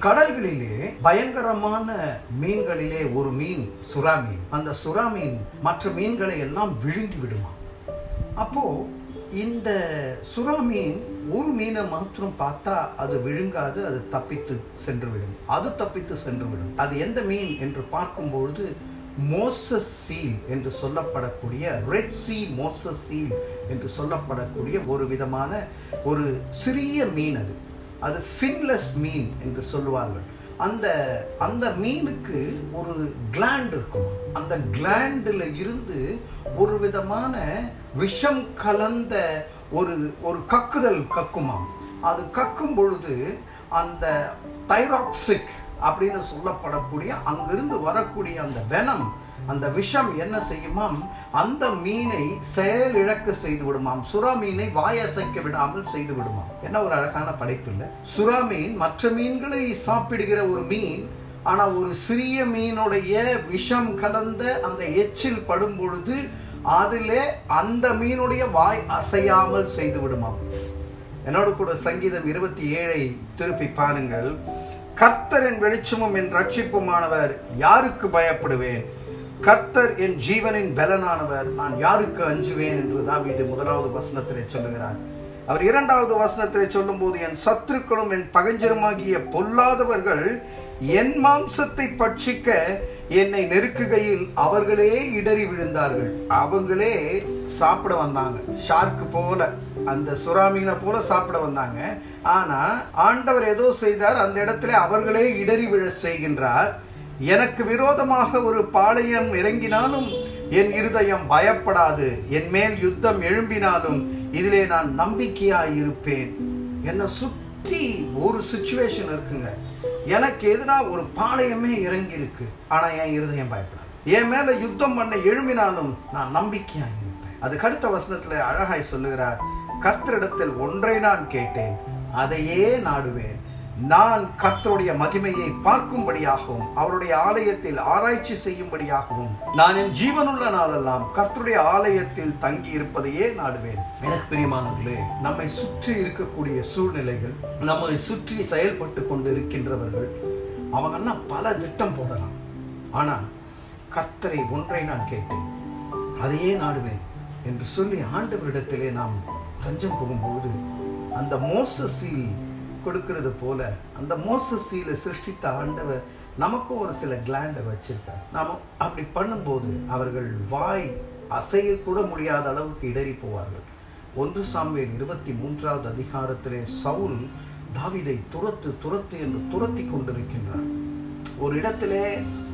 கடல்களிலே பயங்கரமான மீன்களிலே ஒரு மீன் சுறா மீன் அந்த சுறா மீன் மற்ற மீன்களை எல்லாம் விழுங்கி விடுமா அப்போ இந்த சுறா மீன் ஒரு மீனை மாத்திரம் பார்த்தா அது விழுங்காது அது தப்பித்து சென்று விடும் அது தப்பித்து சென்று விடும் அது எந்த மீன் என்று பார்க்கும்பொழுது மோசஸ் சீல் என்று சொல்லப்படக்கூடிய ரெட் சீ மோசஸ் சீல் என்று சொல்லப்படக்கூடிய ஒரு விதமான ஒரு சிறிய மீன் அது அது ஃபின்லெஸ் மீன் என்று சொல்லுவார்கள் அந்த அந்த மீனுக்கு ஒரு கிளாண்ட் இருக்கும் அந்த கிளாண்டில் இருந்து ஒரு விதமான விஷம் கலந்த ஒரு ஒரு கக்குதல் கக்குமாம் அது கக்கும் பொழுது அந்த தைராக்சிக் அப்படின்னு சொல்லப்படக்கூடிய அங்கிருந்து வரக்கூடிய அந்த வெனம் அந்த விஷம் என்ன செய்யுமாம் அந்த மீனை செயலிழக்க செய்து விடுமாம் சுறா மீனை வாயசைக்க விடாமல் செய்து விடுமாம் என்ன ஒரு அழகான படைப்பு இல்லை சுறா மீன் மற்ற மீன்களை சாப்பிடுகிற ஒரு மீன் ஆனா ஒரு சிறிய மீனுடைய விஷம் கலந்த அந்த எச்சில் படும் பொழுது அதிலே அந்த மீனுடைய வாய் அசையாமல் செய்து விடுமாம் என்னோடு கூட சங்கீதம் இருபத்தி ஏழை திருப்பி பாருங்கள் கர்த்தரின் வெளிச்சமும் என் ரட்சிப்புமானவர் யாருக்கு பயப்படுவேன் கர்த்தர் என் ஜீவனின் பலனானவர் நான் யாருக்கு அஞ்சுவேன் என்று தாவீது முதலாவது வசனத்திலே சொல்லுகிறார் அவர் இரண்டாவது வசனத்திலே சொல்லும்போது என் சத்துருக்களும் என் பகஞ்சருமாகிய பொல்லாதவர்கள் என் மாம்சத்தை பட்சிக்க என்னை நெருக்குகையில் அவர்களே இடறி விழுந்தார்கள் அவங்களே சாப்பிட வந்தாங்க ஷார்க்கு போல அந்த சுறாமீனை போல சாப்பிட வந்தாங்க ஆனா ஆண்டவர் ஏதோ செய்தார் அந்த இடத்துல அவர்களே இடறி விழ செய்கின்றார் எனக்கு விரோதமாக ஒரு பாளையம் இறங்கினாலும் என் இருதயம் பயப்படாது என் மேல் யுத்தம் எழும்பினாலும் இதிலே நான் நம்பிக்கையாய் இருப்பேன் என்னை சுற்றி ஒரு சுச்சுவேஷன் இருக்குங்க எனக்கு எதிரா ஒரு பாளையமே இறங்கி இருக்கு ஆனா என் இருதயம் பயப்படாது என் மேல யுத்தம் பண்ண எழும்பினாலும் நான் நம்பிக்கையாய் இருப்பேன் அதுக்கு அடுத்த வசனத்துல அழகாய் சொல்லுகிறார் கர்த்தரிடத்தில் ஒன்றை நான் கேட்டேன் அதையே நாடுவேன் நான் கர்த்தருடைய மகிமையை பார்க்கும்படியாகவும் அவருடைய ஆலயத்தில் ஆராய்ச்சி செய்யும்படியாகவும் நான் என் ஜீவனுள்ள நாளெல்லாம் கர்த்தருடைய ஆலயத்தில் தங்கி இருப்பதையே நாடுவேன் எனக்கு பிரியமானவர்களே நம்மை சுற்றி இருக்கக்கூடிய சூழ்நிலைகள் நம்மை சுற்றி செயல்பட்டு கொண்டு இருக்கின்றவர்கள் அவங்கெல்லாம் பல திட்டம் போடலாம் ஆனா கர்த்தரை ஒன்றை நான் கேட்டேன் அதையே நாடுவேன் என்று சொல்லி ஆண்டவரிடத்திலே நாம் தஞ்சம் போகும்போது அந்த மோசஸில் கொடுக்கிறது போல அந்த மோசஸில சிருஷ்டித்த ஆண்டவர் நமக்கும் ஒரு சில கிளாண்டை வச்சிருக்கார் நாம அப்படி பண்ணும்போது அவர்கள் வாய் அசையக்கூட முடியாத அளவுக்கு இடறி போவார்கள் ஒன்று சாமுவேல் இருபத்தி மூன்றாவது அதிகாரத்திலே சவுல் தாவிதை துரத்து துரத்து என்று துரத்தி கொண்டிருக்கின்றார் ஒரு இடத்திலே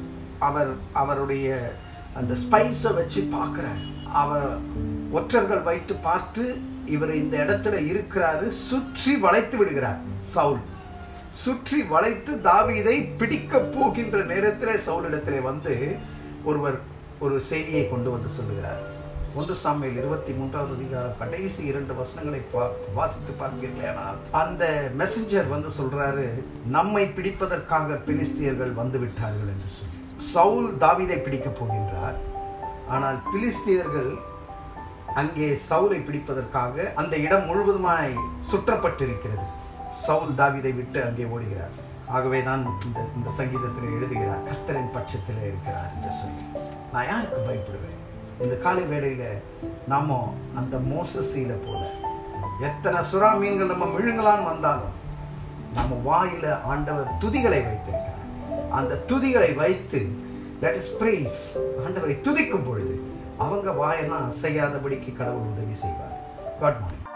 அவர் அவருடைய அந்த ஸ்பைஸை வச்சு பார்க்குறார் அவர் ஒற்றர்கள் வைத்து பார்த்து இவர் இந்த இடத்துல இருக்கிறாரு சுற்றி வளைத்து விடுகிறார் சவுல் சுற்றி வளைத்து தாவீதை பிடிக்க போகின்ற நேரத்தில் சவுலிடத்திலே வந்து ஒருவர் ஒரு செய்தியை கொண்டு வந்து சொல்லுகிறார் ஒன்று சாமியில் இருபத்தி மூன்றாவது அதிகாரம் கடைசி இரண்டு வசனங்களை பா- வாசித்து பார்க்கிறீர்களேனால் அந்த மெசஞ்சர் வந்து சொல்றாரு நம்மை பிடிப்பதற்காக பிலிஸ்தியர்கள் வந்து விட்டார்கள் என்று சொல்லி சவுல் தாவீதை பிடிக்கப் போகின்றார் ஆனால் பிலிஸ்தியர்கள் அங்கே சவுலை பிடிப்பதற்காக அந்த இடம் முழுவதுமாய் சுற்றப்பட்டிருக்கிறது சவுல் தாவீதை விட்டு அங்கே ஓடுகிறார் ஆகவே தான் இந்த இந்த சங்கீதத்தில் எழுதுகிறார் கர்த்தரின் பட்சத்தில் இருக்கிறார் என்று சொல்லி நான் யாருக்கு பயப்படுவேன் இந்த காலை வேளையில நாம அந்த மோசசீல போல எத்தனை சுறா மீன்கள் நம்ம விழுங்கலான்னு வந்தாலும் நம்ம வாயில ஆண்டவர் துதிகளை வைத்திருக்கிறார் அந்த துதிகளை வைத்து லெட் இஸ் praise ஆண்டவரை துதிக்கும் பொழுது அவங்க வாயெல்லாம் அசையாதபடிக்கு கடவுள் உதவி செய்வார் காட் மார்னிங்